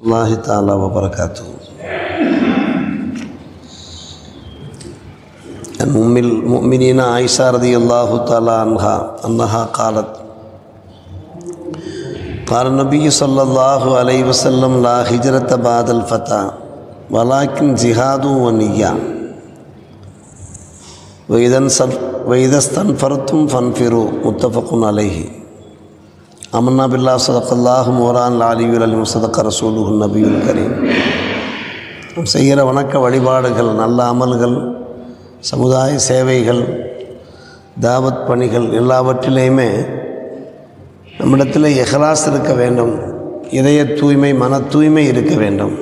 الله تعالى وبركاته عن أم المؤمنين عائشة رضي الله تعالى عنها أنها قالت قال النبي صلى الله عليه وسلم لا هجرة بعد الفتى ولكن جهاد ونية وإذا انصر- وإذا استنفرتم فانفروا متفق عليه அமன்னா பில்லா சதக்கல்லாஹு மோரான் லாலியுல் அலிம் சதக்க ரசூலுஹு நபியுல் கரீம் நாம் செய்கிற வணக்க வழிபாடுகள் நல்ல அமல்கள் சமுதாய சேவைகள் தாவத் பணிகள் எல்லாவற்றிலேயுமே நம்மிடத்தில் எஹ்லாஸ் இருக்க வேண்டும் இதய தூய்மை மன தூய்மை இருக்க வேண்டும்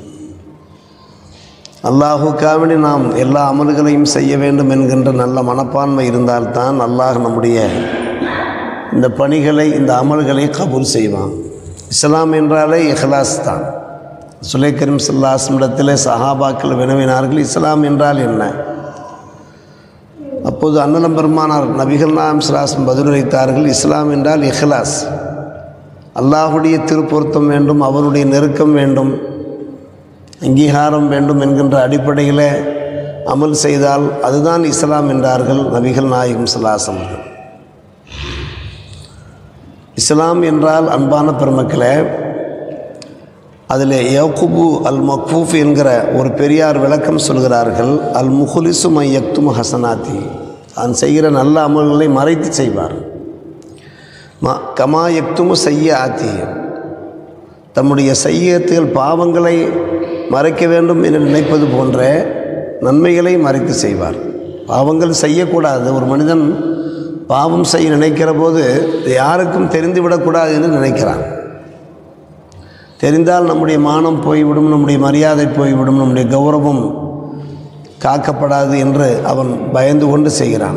அல்லாஹுக்காவணி நாம் எல்லா அமல்களையும் செய்ய வேண்டும் என்கின்ற நல்ல மனப்பான்மை இருந்தால்தான் அல்லாஹ் நம்முடைய இந்த பணிகளை இந்த அமல்களை கபூல் செய்வான் இஸ்லாம் என்றாலே இஹ்லாஸ் தான் சுலை கரீம் சல்லாஸ்மிடத்தில் சஹாபாக்கள் வினவினார்கள் இஸ்லாம் என்றால் என்ன அப்போது அன்னலம் பெருமானார் நபிகள் நாம் சிலாசம் பதிலளித்தார்கள் இஸ்லாம் என்றால் இஹ்லாஸ் அல்லாஹுடைய திருப்பொருத்தம் வேண்டும் அவனுடைய நெருக்கம் வேண்டும் அங்கீகாரம் வேண்டும் என்கின்ற அடிப்படையில் அமல் செய்தால் அதுதான் இஸ்லாம் என்றார்கள் நபிகள் நாயகம் சல்லாசம் அவர்கள் இஸ்லாம் என்றால் அன்பான பெருமக்களே அதில் யகுபு அல் மக்ஃபூஃப் என்கிற ஒரு பெரியார் விளக்கம் சொல்கிறார்கள் அல் முஹுலிசு மை யக்தும் ஹசனாத்தி தான் செய்கிற நல்ல அமல்களை மறைத்து செய்வார் ம கமா யக்துமு செய்ய ஆத்தி தம்முடைய செய்யத்துகள் பாவங்களை மறைக்க வேண்டும் என்று நினைப்பது போன்ற நன்மைகளை மறைத்து செய்வார் பாவங்கள் செய்யக்கூடாது ஒரு மனிதன் பாவம் செய்ய நினைக்கிற போது இது யாருக்கும் தெரிந்துவிடக்கூடாது என்று நினைக்கிறான் தெரிந்தால் நம்முடைய மானம் போய்விடும் நம்முடைய மரியாதை போய்விடும் நம்முடைய கௌரவம் காக்கப்படாது என்று அவன் பயந்து கொண்டு செய்கிறான்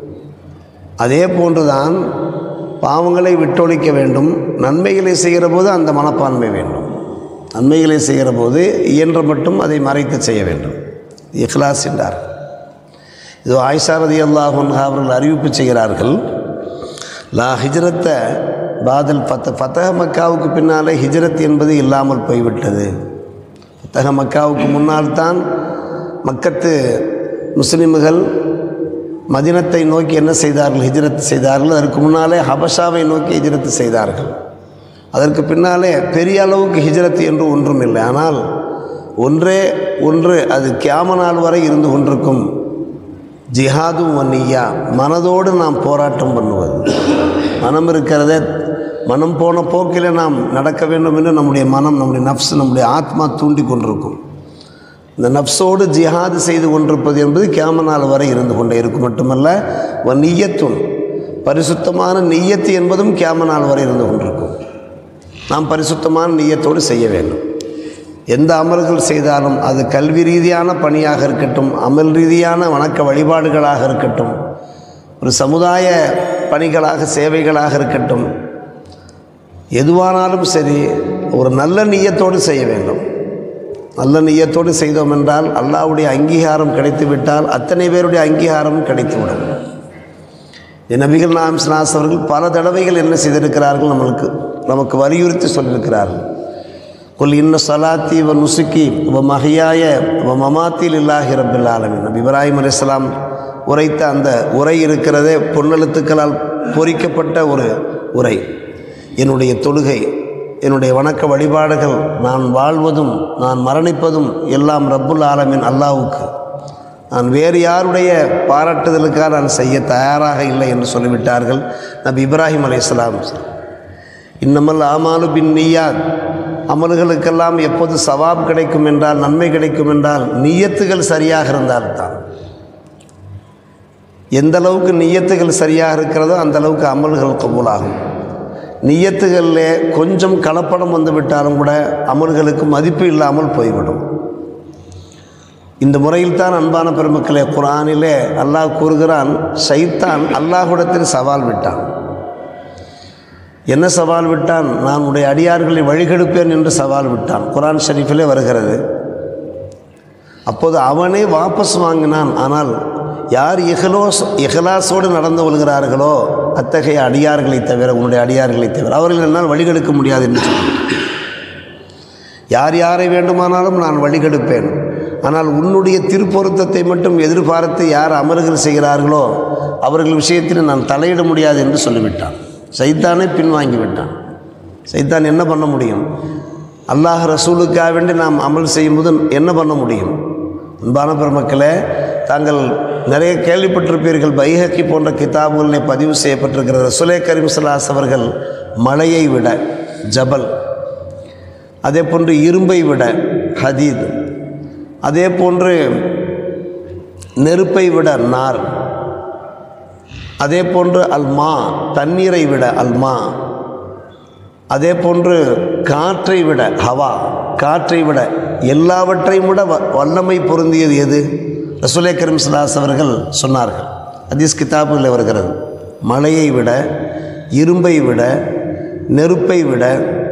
அதே போன்றுதான் பாவங்களை விட்டொழிக்க வேண்டும் நன்மைகளை செய்கிற போது அந்த மனப்பான்மை வேண்டும் நன்மைகளை செய்கிற போது இயன்ற மட்டும் அதை மறைத்து செய்ய வேண்டும் இஹ்லாஸ் என்றார் இது ஆயிஷா ரதி அல்லாஹன் அவர்கள் அறிவிப்பு செய்கிறார்கள் லா ஹிஜ்ரத்த பாதல் ஃபத்த ஃபத்தக மக்காவுக்கு பின்னாலே ஹிஜ்ரத் என்பது இல்லாமல் போய்விட்டது ஃபத்தக மக்காவுக்கு முன்னால் தான் மக்கத்து முஸ்லிம்கள் மதினத்தை நோக்கி என்ன செய்தார்கள் ஹிஜ்ரத் செய்தார்கள் அதற்கு முன்னாலே ஹபஷாவை நோக்கி ஹிஜ்ரத் செய்தார்கள் அதற்கு பின்னாலே பெரிய அளவுக்கு ஹிஜ்ரத் என்று ஒன்றும் இல்லை ஆனால் ஒன்றே ஒன்று அது கியாம நாள் வரை இருந்து கொண்டிருக்கும் ஜிஹாதும் வன்னியா மனதோடு நாம் போராட்டம் பண்ணுவது மனம் இருக்கிறதே மனம் போன போக்கில் நாம் நடக்க வேண்டும் என்று நம்முடைய மனம் நம்முடைய நஃப்ஸ் நம்முடைய ஆத்மா தூண்டி கொண்டிருக்கும் இந்த நஃப்ஸோடு ஜிஹாது செய்து கொண்டிருப்பது என்பது கியாம நாள் வரை இருந்து கொண்டே இருக்கும் மட்டுமல்ல வ நீயத்துன் பரிசுத்தமான நீயத்து என்பதும் கியாம நாள் வரை இருந்து கொண்டிருக்கும் நாம் பரிசுத்தமான நீயத்தோடு செய்ய வேண்டும் எந்த அமல்கள் செய்தாலும் அது கல்வி ரீதியான பணியாக இருக்கட்டும் அமல் ரீதியான வணக்க வழிபாடுகளாக இருக்கட்டும் ஒரு சமுதாய பணிகளாக சேவைகளாக இருக்கட்டும் எதுவானாலும் சரி ஒரு நல்ல நீயத்தோடு செய்ய வேண்டும் நல்ல நீயத்தோடு செய்தோம் என்றால் அல்லாஹ்வுடைய அங்கீகாரம் கிடைத்துவிட்டால் அத்தனை பேருடைய அங்கீகாரமும் கிடைத்துவிடும் இந்த நபிகள் நாம் ஸ்நாஸ் அவர்கள் பல தடவைகள் என்ன செய்திருக்கிறார்கள் நம்மளுக்கு நமக்கு வலியுறுத்தி சொல்லியிருக்கிறார்கள் கொல் இன்ன சலாத்தி வ நுசுக்கி வ மஹியாய வ மமாத்தில் இல்லாஹி ரபில் ஆலமின் நபி இப்ராஹிம் அலிஸ்லாம் உரைத்த அந்த உரை இருக்கிறதே பொன்னெழுத்துக்களால் பொறிக்கப்பட்ட ஒரு உரை என்னுடைய தொழுகை என்னுடைய வணக்க வழிபாடுகள் நான் வாழ்வதும் நான் மரணிப்பதும் எல்லாம் ரப்புல் ஆலமின் அல்லாவுக்கு நான் வேறு யாருடைய பாராட்டுதலுக்காக நான் செய்ய தயாராக இல்லை என்று சொல்லிவிட்டார்கள் நபி இப்ராஹிம் அலையாம் இன்னமல் ஆமாலு பின் நீயாத் அமல்களுக்கெல்லாம் எப்போது சவாப் கிடைக்கும் என்றால் நன்மை கிடைக்கும் என்றால் நீயத்துகள் சரியாக இருந்தால்தான் எந்த அளவுக்கு நீயத்துகள் சரியாக இருக்கிறதோ அந்த அளவுக்கு அமல்கள் கபூலாகும் நீயத்துகளிலே கொஞ்சம் கலப்படம் வந்து விட்டாலும் கூட அமல்களுக்கு மதிப்பு இல்லாமல் போய்விடும் இந்த முறையில் தான் அன்பான பெருமக்களே குரானிலே அல்லாஹ் கூறுகிறான் சைத்தான் அல்லாஹுடத்தில் சவால் விட்டான் என்ன சவால் விட்டான் நான் உடைய அடியார்களை வழிகெடுப்பேன் என்று சவால் விட்டான் குரான் ஷரீஃபிலே வருகிறது அப்போது அவனே வாபஸ் வாங்கினான் ஆனால் யார் இஹ்லோஸ் இஹ்லாஸோடு நடந்து கொள்கிறார்களோ அத்தகைய அடியார்களை தவிர உன்னுடைய அடியார்களை தவிர அவர்கள் என்னால் வழிகெடுக்க முடியாது என்று சொன்னான் யார் யாரை வேண்டுமானாலும் நான் வழிகெடுப்பேன் ஆனால் உன்னுடைய திருப்பொருத்தத்தை மட்டும் எதிர்பார்த்து யார் அமல்கள் செய்கிறார்களோ அவர்கள் விஷயத்தில் நான் தலையிட முடியாது என்று சொல்லிவிட்டான் சைத்தானே பின்வாங்கி விட்டான் சைத்தான் என்ன பண்ண முடியும் அல்லாஹ் ரசூலுக்காக வேண்டி நாம் அமல் செய்யும்போது என்ன பண்ண முடியும் அன்பான பெருமக்களே தாங்கள் நிறைய கேள்விப்பட்டிருப்பீர்கள் பைஹக்கி போன்ற கிதாபுகளில் பதிவு செய்யப்பட்டிருக்கிற ரசுலே கரீம் சலாஸ் அவர்கள் மலையை விட ஜபல் அதே போன்று இரும்பை விட ஹதீத் அதே போன்று நெருப்பை விட நார் அதே போன்று அல்மா தண்ணீரை விட அல்மா அதே போன்று காற்றை விட ஹவா காற்றை விட எல்லாவற்றையும் விட வ- வல்லமை பொருந்தியது எது ரசூலே கரீம் சலாஸ் அவர்கள் சொன்னார்கள் ஹதீஸ் கிதாபில் வருகிறது மலையை விட இரும்பை விட நெருப்பை விட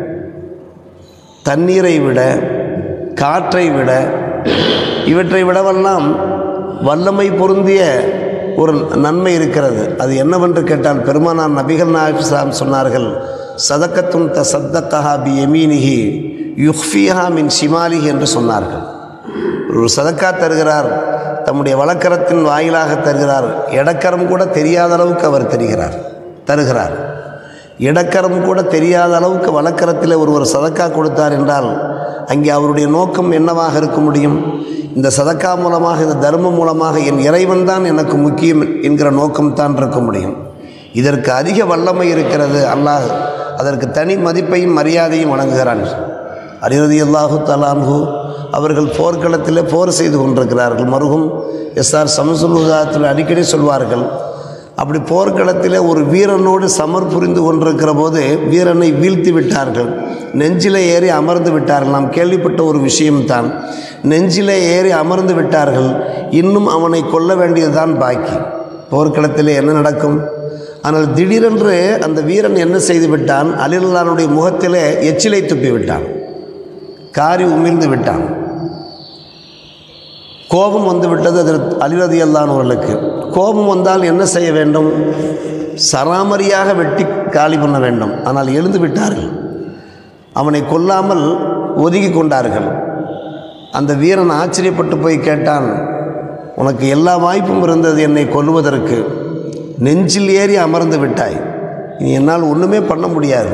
தண்ணீரை விட காற்றை விட இவற்றை விடவெல்லாம் வல்லமை பொருந்திய ஒரு நன்மை இருக்கிறது அது என்னவென்று கேட்டால் பெருமானார் நபிகள் நாயகம் சொன்னார்கள் சதக்கத்தும் த சத்தக்கஹா பி எமீனிஹி யுஹ்ஃபிஹா மின் ஷிமாலிஹி என்று சொன்னார்கள் ஒரு சதக்கா தருகிறார் தம்முடைய வழக்கரத்தின் வாயிலாக தருகிறார் இடக்கரம் கூட தெரியாத அளவுக்கு அவர் தெரிகிறார் தருகிறார் இடக்கரம் கூட தெரியாத அளவுக்கு வழக்கரத்தில் ஒருவர் சதக்கா கொடுத்தார் என்றால் அங்கே அவருடைய நோக்கம் என்னவாக இருக்க முடியும் இந்த சதக்கா மூலமாக இந்த தர்மம் மூலமாக என் இறைவன் தான் எனக்கு முக்கியம் என்கிற நோக்கம்தான் இருக்க முடியும் இதற்கு அதிக வல்லமை இருக்கிறது அல்லாஹ் அதற்கு தனி மதிப்பையும் மரியாதையும் வழங்குகிறான் அரிரதி அல்லாஹு தலான்ஹு அவர்கள் போர்க்களத்தில் போர் செய்து கொண்டிருக்கிறார்கள் மருகும் எஸ்ஆர் சமசுல்லுதாத்தில் அடிக்கடி சொல்வார்கள் அப்படி போர்க்களத்தில் ஒரு வீரனோடு சமர் புரிந்து கொண்டிருக்கிற போது வீரனை வீழ்த்தி விட்டார்கள் நெஞ்சிலே ஏறி அமர்ந்து விட்டார்கள் நாம் கேள்விப்பட்ட ஒரு விஷயம்தான் நெஞ்சிலே ஏறி அமர்ந்து விட்டார்கள் இன்னும் அவனை கொல்ல வேண்டியதுதான் பாக்கி போர்க்களத்தில் என்ன நடக்கும் ஆனால் திடீரென்று அந்த வீரன் என்ன செய்து விட்டான் அலிலானுடைய முகத்திலே எச்சிலை துப்பி விட்டான் காரி உமிழ்ந்து விட்டான் கோபம் வந்து விட்டது அதில் அலிரதி அல்லானவர்களுக்கு கோபம் வந்தால் என்ன செய்ய வேண்டும் சராமரியாக வெட்டி காலி பண்ண வேண்டும் ஆனால் எழுந்து விட்டார்கள் அவனை கொல்லாமல் ஒதுங்கி கொண்டார்கள் அந்த வீரன் ஆச்சரியப்பட்டு போய் கேட்டான் உனக்கு எல்லா வாய்ப்பும் இருந்தது என்னை கொல்லுவதற்கு நெஞ்சில் ஏறி அமர்ந்து விட்டாய் இனி என்னால் ஒன்றுமே பண்ண முடியாது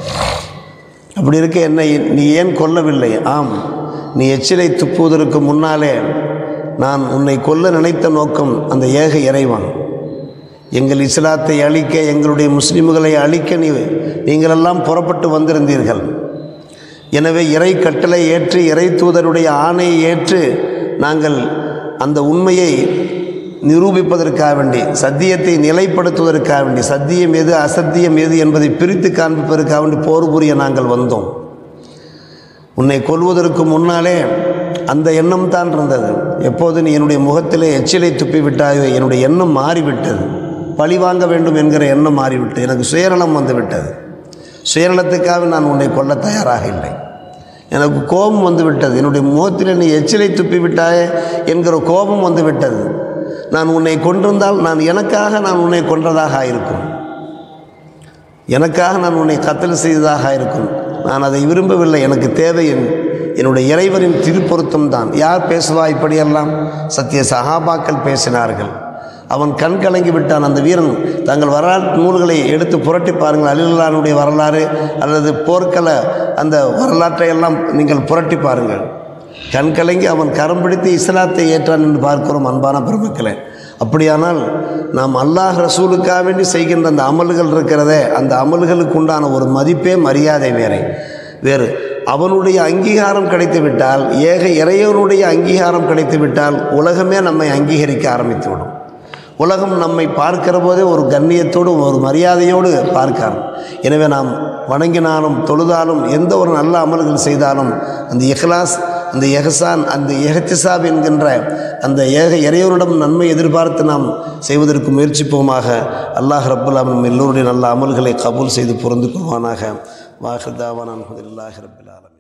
அப்படி இருக்க என்னை நீ ஏன் கொல்லவில்லை ஆம் நீ எச்சிலை துப்புவதற்கு முன்னாலே நான் உன்னை கொல்ல நினைத்த நோக்கம் அந்த ஏக இறைவன் எங்கள் இஸ்லாத்தை அழிக்க எங்களுடைய முஸ்லிம்களை அழிக்க நீ நீங்களெல்லாம் புறப்பட்டு வந்திருந்தீர்கள் எனவே இறை கட்டளை ஏற்று இறை தூதருடைய ஆணையை ஏற்று நாங்கள் அந்த உண்மையை நிரூபிப்பதற்காக வேண்டி சத்தியத்தை நிலைப்படுத்துவதற்காக வேண்டி சத்தியம் எது அசத்தியம் எது என்பதை பிரித்து காண்பிப்பதற்காக வேண்டி போர் புரிய நாங்கள் வந்தோம் உன்னை கொல்வதற்கு முன்னாலே அந்த எண்ணம் தான் இருந்தது எப்போது நீ என்னுடைய முகத்திலே எச்சிலை துப்பி விட்டாயோ என்னுடைய எண்ணம் மாறிவிட்டது பழி வாங்க வேண்டும் என்கிற எண்ணம் மாறிவிட்டது எனக்கு சுயநலம் வந்து விட்டது சுயநலத்துக்காக நான் உன்னை கொல்ல தயாராக இல்லை எனக்கு கோபம் வந்து விட்டது என்னுடைய முகத்தில் நீ எச்சிலை துப்பி விட்டாயே என்கிற கோபம் வந்து விட்டது நான் உன்னை கொண்டிருந்தால் நான் எனக்காக நான் உன்னை கொன்றதாக இருக்கும் எனக்காக நான் உன்னை கத்தல் செய்ததாக இருக்கும் நான் அதை விரும்பவில்லை எனக்கு தேவை என் என்னுடைய இறைவனின் திருப்பொருத்தம் தான் யார் பேசுவா இப்படியெல்லாம் சத்திய சகாபாக்கள் பேசினார்கள் அவன் கண் கலங்கி விட்டான் அந்த வீரன் தங்கள் வரலாற்று நூல்களை எடுத்து புரட்டி பாருங்கள் அலிலானுடைய வரலாறு அல்லது போர்க்கள அந்த வரலாற்றை எல்லாம் நீங்கள் புரட்டி பாருங்கள் கண் கலங்கி அவன் கரம் பிடித்து இஸ்லாத்தை ஏற்றான் என்று பார்க்கிறோம் அன்பான பெருமக்களே அப்படியானால் நாம் அல்லாஹ் ரசூலுக்காக வேண்டி செய்கின்ற அந்த அமல்கள் இருக்கிறதே அந்த அமல்களுக்கு உண்டான ஒரு மதிப்பே மரியாதை வேறே வேறு அவனுடைய அங்கீகாரம் கிடைத்து விட்டால் ஏக இறைவனுடைய அங்கீகாரம் கிடைத்து விட்டால் உலகமே நம்மை அங்கீகரிக்க ஆரம்பித்துவிடும் உலகம் நம்மை பார்க்கிற போதே ஒரு கண்ணியத்தோடு ஒரு மரியாதையோடு பார்க்கார் எனவே நாம் வணங்கினாலும் தொழுதாலும் எந்த ஒரு நல்ல அமல்கள் செய்தாலும் அந்த இஹ்லாஸ் அந்த எஹசான் அந்த எஹத்திசாப் என்கின்ற அந்த ஏக இறைவனிடம் நன்மை எதிர்பார்த்து நாம் செய்வதற்கு முயற்சிப்போமாக அல்லாஹ் ரப்புல் நம் எல்லோருடைய நல்ல அமல்களை கபூல் செய்து பொருந்து கொள்வானாக வாஹிதாவான் அலமதுல்லாஹி ரபில் ஆலமீன்